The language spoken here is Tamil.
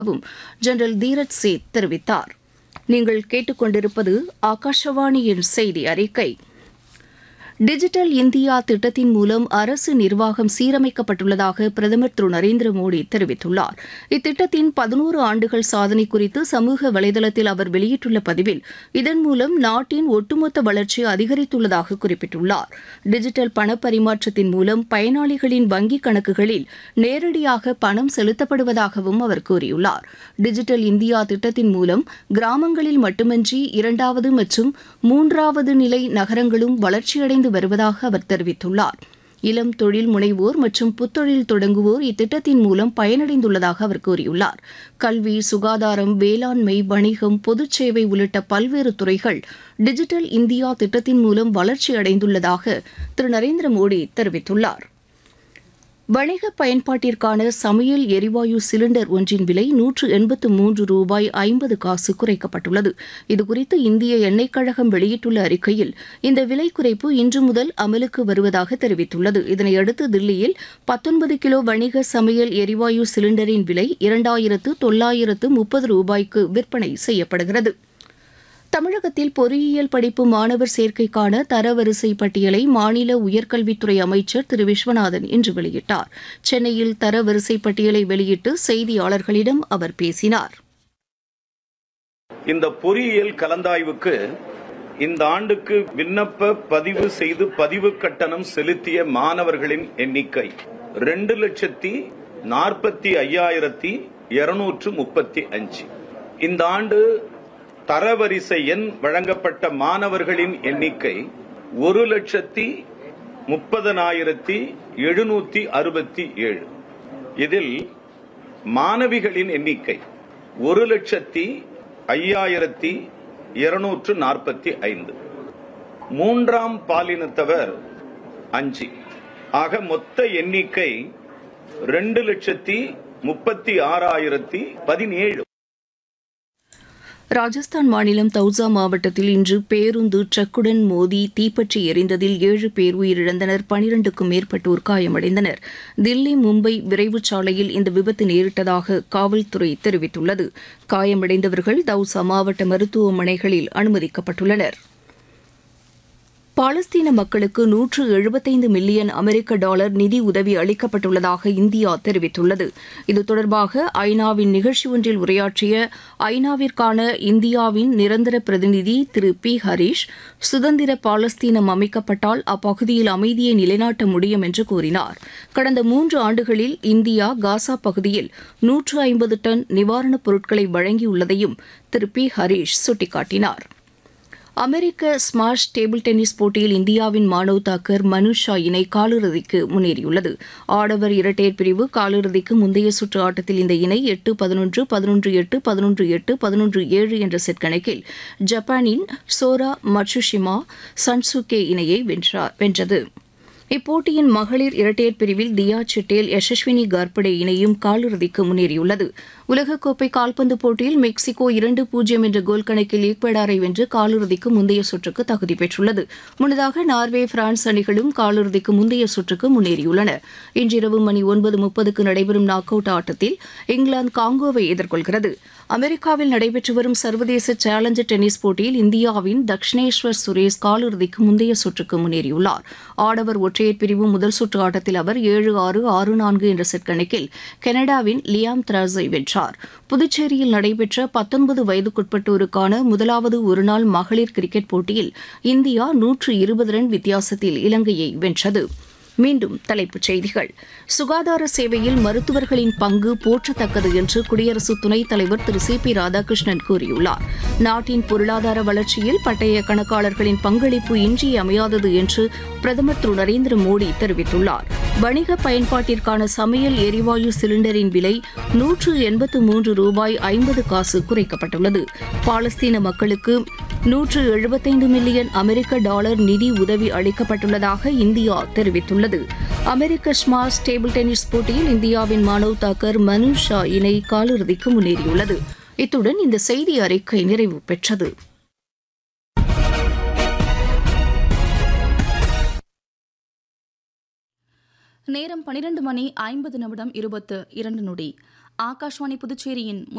வும் ஜெனரல் தீரஜ் சேத் தெரிவித்தார் நீங்கள் கேட்டுக்கொண்டிருப்பது ஆகாஷவாணியின் செய்தி அறிக்கை டிஜிட்டல் இந்தியா திட்டத்தின் மூலம் அரசு நிர்வாகம் சீரமைக்கப்பட்டுள்ளதாக பிரதமர் திரு நரேந்திர மோடி தெரிவித்துள்ளார் இத்திட்டத்தின் பதினோரு ஆண்டுகள் சாதனை குறித்து சமூக வலைதளத்தில் அவர் வெளியிட்டுள்ள பதிவில் இதன் மூலம் நாட்டின் ஒட்டுமொத்த வளர்ச்சி அதிகரித்துள்ளதாக குறிப்பிட்டுள்ளார் டிஜிட்டல் பணப்பரிமாற்றத்தின் மூலம் பயனாளிகளின் வங்கிக் கணக்குகளில் நேரடியாக பணம் செலுத்தப்படுவதாகவும் அவர் கூறியுள்ளார் டிஜிட்டல் இந்தியா திட்டத்தின் மூலம் கிராமங்களில் மட்டுமின்றி இரண்டாவது மற்றும் மூன்றாவது நிலை நகரங்களும் வளர்ச்சியடைந்து வருவதாக அவர் தெரிவித்துள்ளார் இளம் தொழில் முனைவோர் மற்றும் புத்தொழில் தொடங்குவோர் இத்திட்டத்தின் மூலம் பயனடைந்துள்ளதாக அவர் கூறியுள்ளார் கல்வி சுகாதாரம் வேளாண்மை வணிகம் பொதுச் சேவை உள்ளிட்ட பல்வேறு துறைகள் டிஜிட்டல் இந்தியா திட்டத்தின் மூலம் வளர்ச்சியடைந்துள்ளதாக திரு நரேந்திர மோடி தெரிவித்துள்ளார் வணிக பயன்பாட்டிற்கான சமையல் எரிவாயு சிலிண்டர் ஒன்றின் விலை நூற்று எண்பத்து மூன்று ரூபாய் ஐம்பது காசு குறைக்கப்பட்டுள்ளது இதுகுறித்து இந்திய எண்ணெய் கழகம் வெளியிட்டுள்ள அறிக்கையில் இந்த விலை குறைப்பு இன்று முதல் அமலுக்கு வருவதாக தெரிவித்துள்ளது இதனையடுத்து தில்லியில் பத்தொன்பது கிலோ வணிக சமையல் எரிவாயு சிலிண்டரின் விலை இரண்டாயிரத்து தொள்ளாயிரத்து முப்பது ரூபாய்க்கு விற்பனை செய்யப்படுகிறது தமிழகத்தில் பொறியியல் படிப்பு மாணவர் சேர்க்கைக்கான தரவரிசை பட்டியலை மாநில உயர்கல்வித்துறை அமைச்சர் திரு விஸ்வநாதன் இன்று வெளியிட்டார் சென்னையில் தரவரிசை பட்டியலை வெளியிட்டு செய்தியாளர்களிடம் அவர் பேசினார் இந்த பொறியியல் கலந்தாய்வுக்கு இந்த ஆண்டுக்கு விண்ணப்ப பதிவு செய்து பதிவு கட்டணம் செலுத்திய மாணவர்களின் எண்ணிக்கை ரெண்டு லட்சத்தி நாற்பத்தி ஐயாயிரத்தி இருநூற்று முப்பத்தி அஞ்சு இந்த ஆண்டு தரவரிசை எண் வழங்கப்பட்ட மாணவர்களின் எண்ணிக்கை ஒரு லட்சத்தி முப்பதனாயிரத்தி எழுநூத்தி அறுபத்தி ஏழு இதில் மாணவிகளின் எண்ணிக்கை ஒரு லட்சத்தி ஐயாயிரத்தி இருநூற்று நாற்பத்தி ஐந்து மூன்றாம் பாலினத்தவர் அஞ்சு ஆக மொத்த எண்ணிக்கை ரெண்டு லட்சத்தி முப்பத்தி ஆறாயிரத்தி பதினேழு ராஜஸ்தான் மாநிலம் தௌசா மாவட்டத்தில் இன்று பேருந்து ட்ரக்குடன் மோதி தீப்பற்றி எரிந்ததில் ஏழு பேர் உயிரிழந்தனர் பனிரண்டுக்கும் மேற்பட்டோர் காயமடைந்தனர் தில்லி மும்பை விரைவுச் சாலையில் இந்த விபத்து நேரிட்டதாக காவல்துறை தெரிவித்துள்ளது காயமடைந்தவர்கள் தௌசா மாவட்ட மருத்துவமனைகளில் அனுமதிக்கப்பட்டுள்ளனா் பாலஸ்தீன மக்களுக்கு நூற்று எழுபத்தைந்து மில்லியன் அமெரிக்க டாலர் நிதி உதவி அளிக்கப்பட்டுள்ளதாக இந்தியா தெரிவித்துள்ளது இது தொடர்பாக ஐநாவின் நிகழ்ச்சி ஒன்றில் உரையாற்றிய ஐநாவிற்கான இந்தியாவின் நிரந்தர பிரதிநிதி திரு பி ஹரீஷ் சுதந்திர பாலஸ்தீனம் அமைக்கப்பட்டால் அப்பகுதியில் அமைதியை நிலைநாட்ட முடியும் என்று கூறினார் கடந்த மூன்று ஆண்டுகளில் இந்தியா காசா பகுதியில் நூற்று ஐம்பது டன் நிவாரணப் பொருட்களை வழங்கியுள்ளதையும் திரு பி ஹரீஷ் சுட்டிக்காட்டினார் அமெரிக்க ஸ்மாஷ் டேபிள் டென்னிஸ் போட்டியில் இந்தியாவின் மானவ் தாக்கர் மனுஷா இணை காலிறுதிக்கு முன்னேறியுள்ளது ஆடவர் இரட்டையர் பிரிவு காலிறுதிக்கு முந்தைய சுற்று ஆட்டத்தில் இந்த இணை எட்டு பதினொன்று பதினொன்று எட்டு பதினொன்று எட்டு பதினொன்று ஏழு என்ற செட் கணக்கில் ஜப்பானின் சோரா மட்சுஷிமா சன்சுகே இணையை வென்றது இப்போட்டியின் மகளிர் இரட்டையர் பிரிவில் தியா சிட்டேல் யசஸ்வினி கார்படே இணையும் காலிறுதிக்கு முன்னேறியுள்ளது உலகக்கோப்பை கால்பந்து போட்டியில் மெக்சிகோ இரண்டு பூஜ்ஜியம் என்ற கோல் கணக்கில் ஈக்வடாரை வென்று காலிறுதிக்கு முந்தைய சுற்றுக்கு தகுதி பெற்றுள்ளது முன்னதாக நார்வே பிரான்ஸ் அணிகளும் காலிறுதிக்கு முந்தைய சுற்றுக்கு முன்னேறியுள்ளன இன்றிரவு மணி ஒன்பது முப்பதுக்கு நடைபெறும் நாக் அவுட் ஆட்டத்தில் இங்கிலாந்து காங்கோவை எதிர்கொள்கிறது அமெரிக்காவில் நடைபெற்று வரும் சர்வதேச சேலஞ்சர் டென்னிஸ் போட்டியில் இந்தியாவின் தக்ஷனேஸ்வர் சுரேஷ் காலிறுதிக்கு முந்தைய சுற்றுக்கு முன்னேறியுள்ளார் ஆடவர் ஒற்றையர் பிரிவு முதல் சுற்று ஆட்டத்தில் அவர் ஏழு ஆறு ஆறு நான்கு என்ற செட் கணக்கில் கனடாவின் லியாம் த்ராஸை வென்றார் புதுச்சேரியில் நடைபெற்ற பத்தொன்பது வயதுக்குட்பட்டோருக்கான முதலாவது ஒருநாள் மகளிர் கிரிக்கெட் போட்டியில் இந்தியா நூற்று இருபது ரன் வித்தியாசத்தில் இலங்கையை வென்றது மீண்டும் தலைப்புச் செய்திகள் சுகாதார சேவையில் மருத்துவர்களின் பங்கு போற்றத்தக்கது என்று குடியரசு துணைத் தலைவர் திரு சி பி ராதாகிருஷ்ணன் கூறியுள்ளார் நாட்டின் பொருளாதார வளர்ச்சியில் பட்டய கணக்காளர்களின் பங்களிப்பு இன்றியமையாதது என்று பிரதமர் திரு நரேந்திர மோடி தெரிவித்துள்ளார் வணிக பயன்பாட்டிற்கான சமையல் எரிவாயு சிலிண்டரின் விலை நூற்று எண்பத்து மூன்று ரூபாய் ஐம்பது காசு குறைக்கப்பட்டுள்ளது பாலஸ்தீன மக்களுக்கு நூற்று எழுபத்தைந்து மில்லியன் அமெரிக்க டாலர் நிதி உதவி அளிக்கப்பட்டுள்ளதாக இந்தியா தெரிவித்துள்ளது அமெரிக்க ஸ்மாஷ் டேபிள் டென்னிஸ் போட்டியில் இந்தியாவின் மானவ் தாக்கர் மனு ஷா இணை காலிறுதிக்கு முன்னேறியுள்ளது இத்துடன் இந்த செய்தி அறிக்கை நிறைவு பெற்றது நேரம் பனிரெண்டு மணி ஐம்பது நிமிடம் இருபத்து இரண்டு நொடி ஆகாஷ்வாணி புதுச்சேரியின்